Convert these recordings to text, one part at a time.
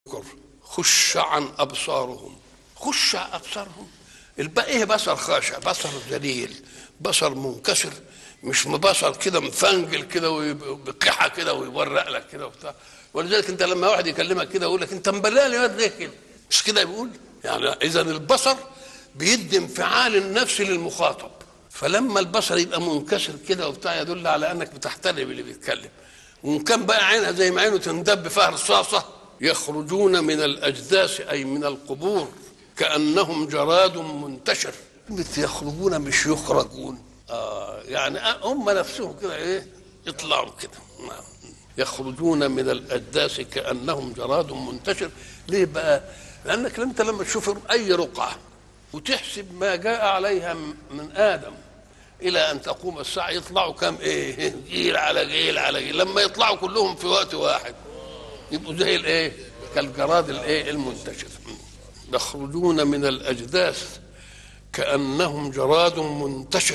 خش عن ابصارهم خش عن ابصارهم الباقي ايه بصر خاشع بصر ذليل بصر منكسر مش بصر كده مفنجل كده وبقحه كده ويورق لك كده وبتاع ولذلك انت لما واحد يكلمك كده يقول لك انت مبلال يا ليه كده مش كده بيقول يعني اذا البصر بيدي انفعال النفس للمخاطب فلما البصر يبقى منكسر كده وبتاع يدل على انك بتحترم اللي بيتكلم وان كان بقى عينها زي ما عينه تندب فيها رصاصه يخرجون من الاجداث اي من القبور كانهم جراد منتشر يخرجون مش يخرجون آه يعني هم نفسهم كده ايه يطلعوا كده نعم يخرجون من الاجداث كانهم جراد منتشر ليه بقى لانك انت لما تشوف اي رقعه وتحسب ما جاء عليها من ادم الى ان تقوم الساعه يطلعوا كم ايه جيل على جيل على جيل لما يطلعوا كلهم في وقت واحد يبقوا زي الايه كالجراد الايه المنتشر يخرجون من الاجداث كانهم جراد منتشر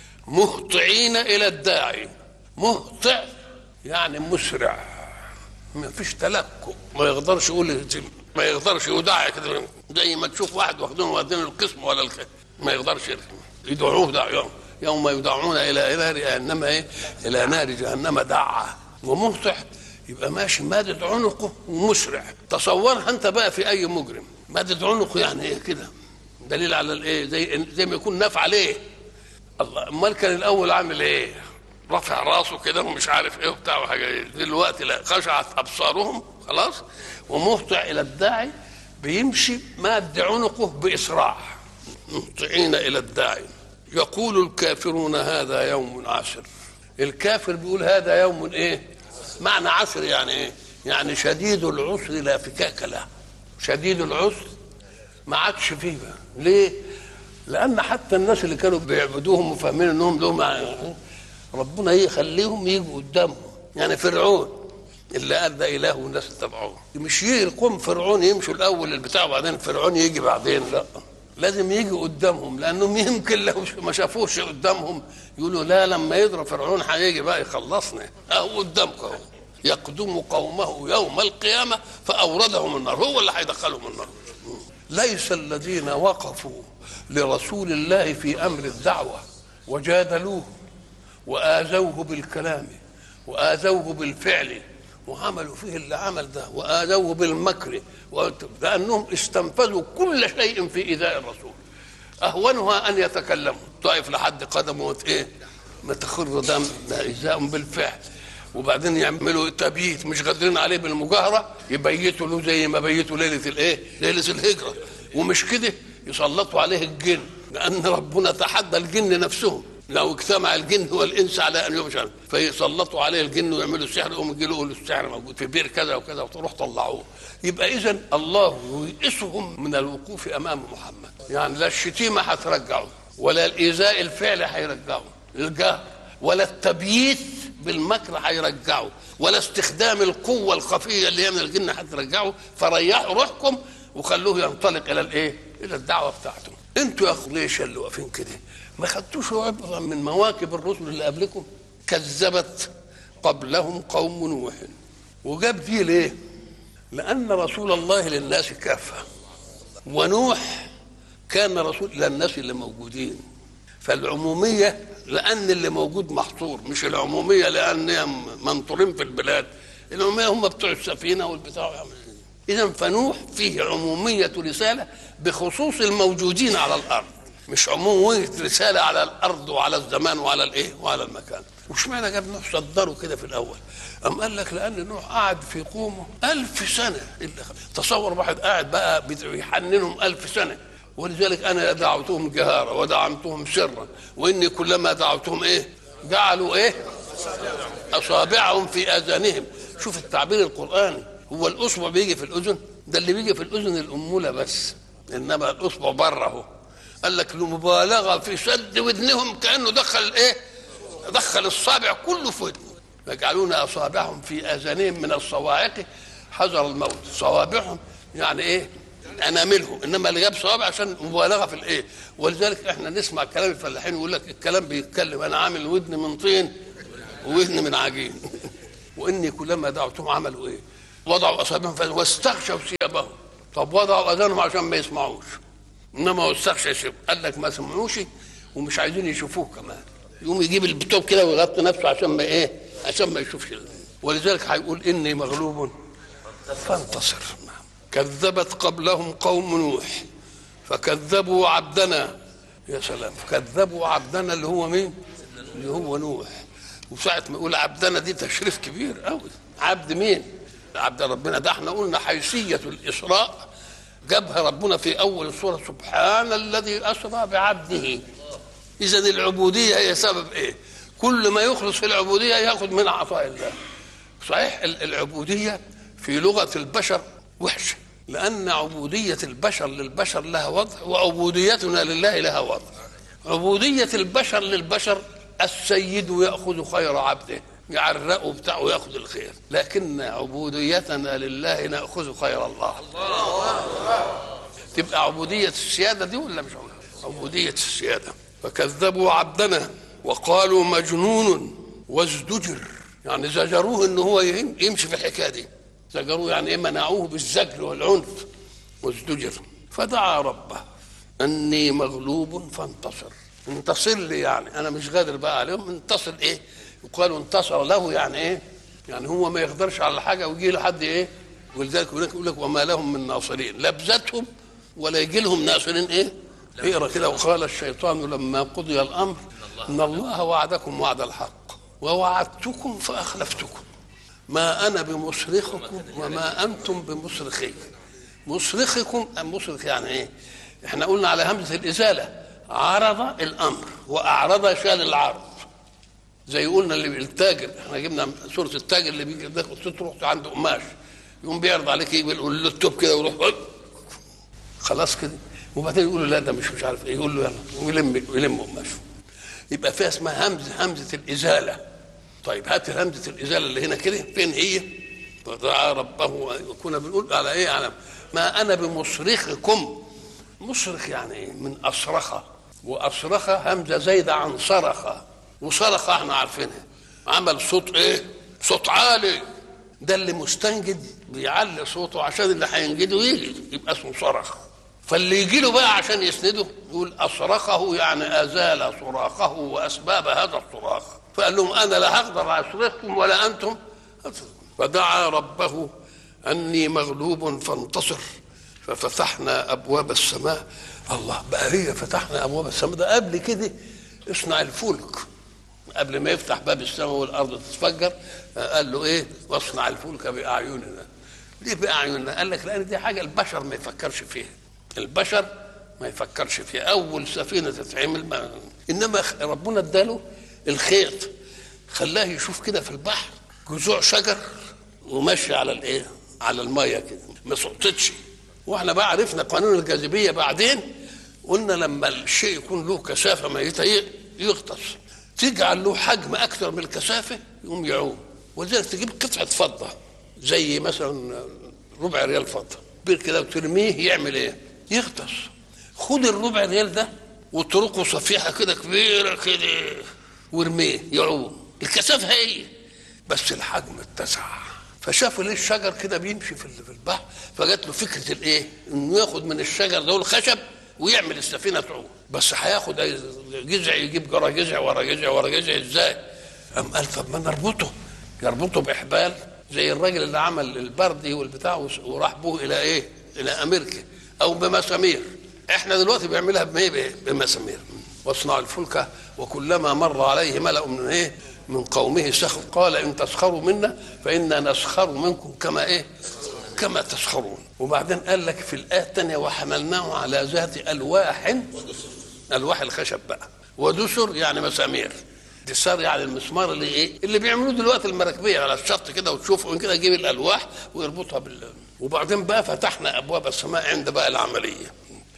مهطعين الى الداعي مهطع يعني مسرع ما فيش تلكؤ ما يقدرش يقول ما يقدرش يدعي كده زي ما تشوف واحد واخدين واخدين القسم ولا الخ... ما يقدرش يدعوه دع يوم يوم يدعون الى نار جهنم ايه الى نار جهنم دعا ومهطع يبقى ماشي مادد عنقه ومسرع تصورها انت بقى في اي مجرم مادد عنقه يعني ايه كده دليل على الايه زي زي ما يكون نافع عليه الله امال كان الاول عامل ايه رافع راسه كده ومش عارف ايه وبتاع وحاجه دلوقتي لا خشعت ابصارهم خلاص ومهطع الى الداعي بيمشي ماد عنقه باسراع مهطعين الى الداعي يقول الكافرون هذا يوم عسر الكافر بيقول هذا يوم ايه معنى عسر يعني ايه يعني شديد العسر لا فكاك له شديد العسر ما عادش فيه بقى ليه لان حتى الناس اللي كانوا بيعبدوهم وفاهمين انهم لهم ربنا يخليهم يجوا قدامهم يعني فرعون اللي قال ده اله والناس اتبعوه مش يقوم فرعون يمشوا الاول البتاع وبعدين فرعون يجي بعدين لا لازم يجي قدامهم لانهم يمكن لو ما شافوش قدامهم يقولوا لا لما يضرب فرعون هيجي بقى يخلصنا اهو قدامكم اهو يقدم قومه يوم القيامه فاوردهم النار هو اللي هيدخلهم النار ليس الذين وقفوا لرسول الله في امر الدعوه وجادلوه واذوه بالكلام واذوه بالفعل وعملوا فيه اللي عمل ده واذوه بالمكر لانهم استنفذوا كل شيء في ايذاء الرسول اهونها ان يتكلموا طائف لحد قدمه ايه ما تخر دم ده ايذاء بالفعل وبعدين يعملوا تبييت مش قادرين عليه بالمجاهره يبيتوا له زي ما بيتوا ليله الايه؟ ليله الهجره ومش كده يسلطوا عليه الجن لان ربنا تحدى الجن نفسهم لو اجتمع الجن والانس على ان يبشر فيسلطوا عليه الجن ويعملوا السحر يقوم يجي له السحر موجود في بير كذا وكذا وتروح طلعوه يبقى اذا الله يئسهم من الوقوف امام محمد يعني لا الشتيمه هترجعه ولا الايذاء الفعلي هيرجعه الجهر ولا التبييت بالمكر هيرجعه ولا استخدام القوه الخفيه اللي هي من الجن هترجعه فريحوا روحكم وخلوه ينطلق الى الايه؟ الى الدعوه بتاعته. انتوا يا خليشه اللي واقفين كده ما خدتوش عبره من مواكب الرسل اللي قبلكم؟ كذبت قبلهم قوم نوح وجاب دي ليه؟ لان رسول الله للناس كافه ونوح كان رسول للناس اللي موجودين فالعموميه لان اللي موجود محصور مش العموميه لان منطورين في البلاد العموميه هم بتوع السفينه والبتاع اذا فنوح فيه عموميه رساله بخصوص الموجودين على الارض مش عموميه رساله على الارض وعلى الزمان وعلى الايه وعلى المكان وش معنى جاب نوح صدره كده في الاول أم قال لك لأن نوح قعد في قومه ألف سنة إلا تصور واحد قاعد بقى يحننهم ألف سنة ولذلك انا دعوتهم جهارا ودعمتهم سرا واني كلما دعوتهم ايه جعلوا ايه اصابعهم في اذانهم شوف التعبير القراني هو الاصبع بيجي في الاذن ده اللي بيجي في الاذن الاموله بس انما الاصبع بره اهو قال لك لمبالغه في سد ودنهم كانه دخل ايه دخل الصابع كله في ودنه يجعلون اصابعهم في اذانهم من الصواعق حذر الموت صوابعهم يعني ايه اناملهم انما اللي جاب صوابع عشان مبالغه في الايه ولذلك احنا نسمع كلام الفلاحين يقول لك الكلام بيتكلم انا عامل ودن من طين وودن من عجين واني كلما دعوتهم عملوا ايه وضعوا اصابعهم في واستغشوا ثيابهم طب وضعوا اذانهم عشان ما يسمعوش انما هو استغشى ثيابهم قال لك ما سمعوش ومش عايزين يشوفوه كمان يقوم يجيب البتوب كده ويغطي نفسه عشان ما ايه عشان ما يشوفش ولذلك هيقول اني مغلوب فانتصر كذبت قبلهم قوم نوح فكذبوا عبدنا يا سلام كذبوا عبدنا اللي هو مين اللي هو نوح وساعة ما يقول عبدنا دي تشريف كبير قوي عبد مين عبد ربنا ده احنا قلنا حيثية الإسراء جابها ربنا في أول السورة سبحان الذي أسرى بعبده إذا العبودية هي سبب إيه كل ما يخلص في العبودية ياخذ من عطاء الله صحيح العبودية في لغة البشر وحشة لأن عبودية البشر للبشر لها وضع وعبوديتنا لله لها وضع عبودية البشر للبشر السيد يأخذ خير عبده يعرقه بتاعه ياخذ الخير لكن عبوديتنا لله ناخذ خير الله تبقى عبوديه السياده دي ولا مش عبوديه السياده فكذبوا عبدنا وقالوا مجنون وازدجر يعني زجروه ان هو يمشي في الحكايه دي زجروه يعني ايه منعوه بالزجر والعنف وازدجر فدعا ربه اني مغلوب فانتصر انتصر لي يعني انا مش قادر بقى عليهم انتصر ايه يقال انتصر له يعني ايه يعني هو ما يقدرش على حاجه ويجي له حد ايه ولذلك يقول لك وما لهم من ناصرين لا بذاتهم ولا يجي لهم ناصرين ايه اقرا كده وقال الشيطان لما قضي الامر ان الله وعدكم وعد الحق ووعدتكم فاخلفتكم ما انا بمصرخكم وما انتم بمصرخي مصرخكم مصرخ يعني ايه احنا قلنا على همزه الازاله عرض الامر واعرض شال العرض زي قلنا اللي التاجر احنا جبنا سوره التاجر اللي بيجي ده تروح عند قماش يقوم بيعرض عليك يقول له التوب كده ويروح خلاص كده وبعدين يقول له لا ده مش مش عارف ايه يقول له يلا ويلم ويلم قماشه يبقى فيها اسمها همزه همزه الازاله طيب هات همزه الازاله اللي هنا كده فين هي؟ فدعا ربه كنا بنقول على ايه على ما انا بمصرخكم مصرخ يعني ايه؟ من اصرخ واصرخ همزه زايده عن صرخ وصرخ احنا عارفينها عمل صوت ايه؟ صوت عالي ده اللي مستنجد بيعلي صوته عشان اللي هينجده يجي يبقى اسمه صرخ فاللي يجي له بقى عشان يسنده يقول اصرخه يعني ازال صراخه واسباب هذا الصراخ فقال لهم انا لا هقدر اصرخكم ولا انتم فدعا ربه اني مغلوب فانتصر ففتحنا ابواب السماء الله بقى هي فتحنا ابواب السماء ده قبل كده اصنع الفلك قبل ما يفتح باب السماء والارض تتفجر قال له ايه واصنع الفلك باعيننا ليه باعيننا قال لك لان دي حاجه البشر ما يفكرش فيها البشر ما يفكرش فيها اول سفينه تتعمل ما انما ربنا اداله الخيط خلاه يشوف كده في البحر جذوع شجر وماشي على الايه على الميه كده ما سقطتش واحنا بقى عرفنا قانون الجاذبيه بعدين قلنا لما الشيء يكون له كثافه ميته يغطس تجعل له حجم اكثر من الكثافه يقوم يعوم ولذلك تجيب قطعه فضه زي مثلا ربع ريال فضه كبير كده وترميه يعمل ايه؟ يغطس خد الربع ريال ده واتركه صفيحه كده كبيره كده وارميه يعوم الكثافه هي بس الحجم اتسع فشافوا ليه الشجر كده بيمشي في البحر فجات له فكره الايه؟ انه ياخد من الشجر ده الخشب ويعمل السفينه تعوم بس هياخد جذع يجيب جرى جذع ورا جذع ورا جذع ازاي؟ قام قال طب ما نربطه يربطه باحبال زي الراجل اللي عمل البردي والبتاع وراح به الى ايه؟ الى امريكا او بمسامير احنا دلوقتي بنعملها بايه؟ بمسامير واصنع الفلك وكلما مر عليه ملأ من ايه؟ من قومه سخر قال ان تسخروا منا فانا نسخر منكم كما ايه؟ كما تسخرون وبعدين قال لك في الآية الثانية وحملناه على ذات ألواح ألواح الخشب بقى ودسر يعني مسامير دسار يعني المسمار اللي ايه اللي بيعملوه دلوقتي المراكبيه على الشط كده وتشوفوا كده يجيب الالواح ويربطها بال وبعدين بقى فتحنا ابواب السماء عند بقى العمليه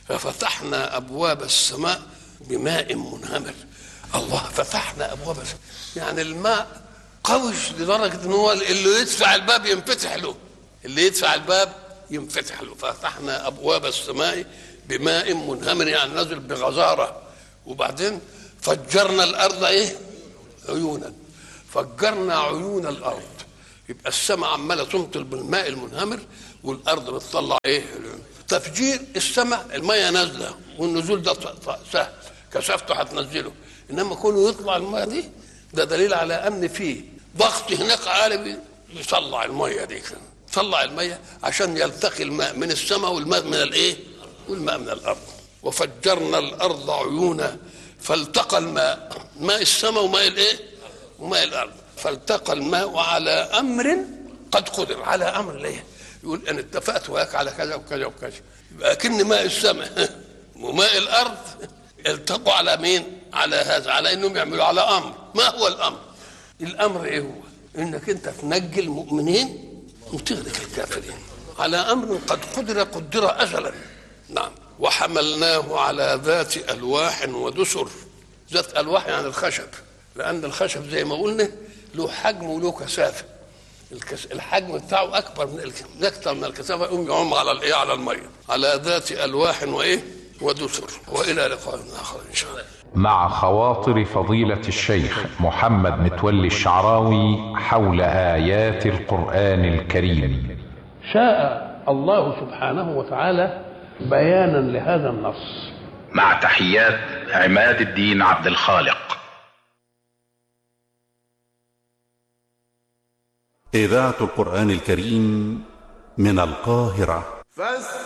ففتحنا ابواب السماء بماء منهمر الله فتحنا ابواب السماء يعني الماء قوي لدرجه ان هو اللي يدفع الباب ينفتح له اللي يدفع الباب ينفتح له فتحنا ابواب السماء بماء منهمر يعني نزل بغزاره وبعدين فجرنا الارض ايه عيونا فجرنا عيون الارض يبقى السماء عماله تمطر بالماء المنهمر والارض بتطلع ايه تفجير السماء الميه نازله والنزول ده سهل كثافته هتنزله انما كونه يطلع الميه دي ده دليل على ان فيه ضغط هناك عالي بيطلع الميه دي طلع الميه عشان يلتقي الماء من السماء والماء من الايه والماء من الارض وفجرنا الارض عيونا فالتقى الماء ماء السماء وماء الايه وماء الارض فالتقى الماء على امر قد قدر على امر ليه يقول انا اتفقت وياك على كذا وكذا وكذا يبقى كن ماء السماء وماء الارض التقوا على مين على هذا على انهم يعملوا على امر ما هو الامر الامر ايه هو انك انت تنجي المؤمنين وتغرق الكافرين على امر قد قدر قدر ازلا نعم وحملناه على ذات الواح ودسر ذات الواح يعني الخشب لان الخشب زي ما قلنا له حجم وله كثافه الكس... الحجم بتاعه اكبر من الك... اكثر من الكثافه يقوم يعوم على الايه على الميه على ذات الواح وايه ودسر والى لقاء اخر ان شاء الله مع خواطر فضيلة الشيخ محمد متولي الشعراوي حول آيات القرآن الكريم شاء الله سبحانه وتعالى بيانا لهذا النص مع تحيات عماد الدين عبد الخالق إذاعة القرآن الكريم من القاهرة فاستمعوا